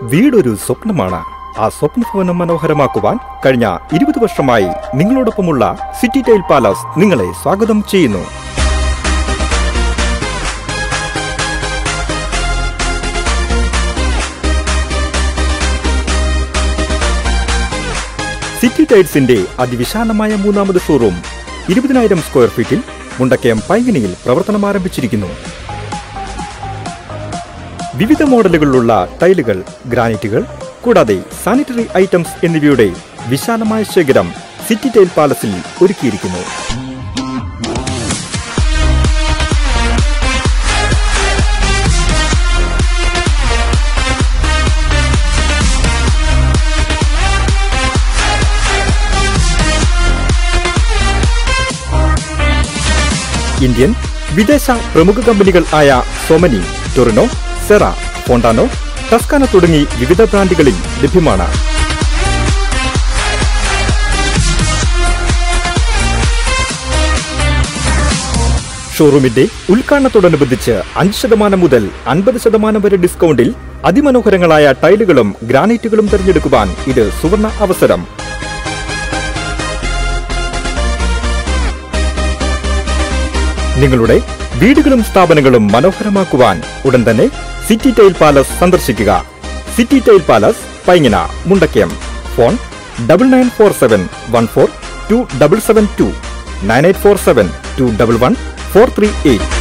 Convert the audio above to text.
വീടൊരു സ്വപ്നമാണ് ആ സ്വപ്നഭവനം മനോഹരമാക്കുവാൻ കഴിഞ്ഞ ഇരുപത് വർഷമായി നിങ്ങളോടൊപ്പമുള്ള സിറ്റി ടൈൽ പാലസ് നിങ്ങളെ സ്വാഗതം ചെയ്യുന്നു സിറ്റി ടൈൽസിന്റെ അതിവിശാലമായ മൂന്നാമത് ഷോറൂം ഇരുപതിനായിരം സ്ക്വയർ ഫീറ്റിൽ മുണ്ടക്കയം പൈങ്ങിനിയിൽ പ്രവർത്തനം ആരംഭിച്ചിരിക്കുന്നു വിവിധ മോഡലുകളിലുള്ള ടൈലുകൾ ഗ്രാനൈറ്റുകൾ കൂടാതെ സാനിറ്ററി ഐറ്റംസ് എന്നിവയുടെ വിശാലമായ ശേഖരം സിറ്റി ടൈൽ പാലസിൽ ഒരുക്കിയിരിക്കുന്നു ഇന്ത്യൻ വിദേശ പ്രമുഖ കമ്പനികൾ ആയ സോമനി ടൊറിനോ സെറ ഫോണ്ടാനോ ടസ്കാന തുടങ്ങി വിവിധ ബ്രാൻഡുകളിൽ ലഭ്യമാണ് ഷോറൂമിന്റെ ഉദ്ഘാടനത്തോടനുബന്ധിച്ച് അഞ്ച് ശതമാനം മുതൽ അൻപത് ശതമാനം വരെ ഡിസ്കൗണ്ടിൽ അതിമനോഹരങ്ങളായ ടൈലുകളും ഗ്രാനൈറ്റുകളും തിരഞ്ഞെടുക്കുവാൻ ഇത് സുവർണ അവസരം നിങ്ങളുടെ വീടുകളും സ്ഥാപനങ്ങളും മനോഹരമാക്കുവാൻ ഉടൻ തന്നെ സിറ്റി ടൈൽ പാലസ് സന്ദർശിക്കുക City Tile Palace Paingana Mundakayam phone double nine four seven one four two double seven two nine eight four seven two double one four three eight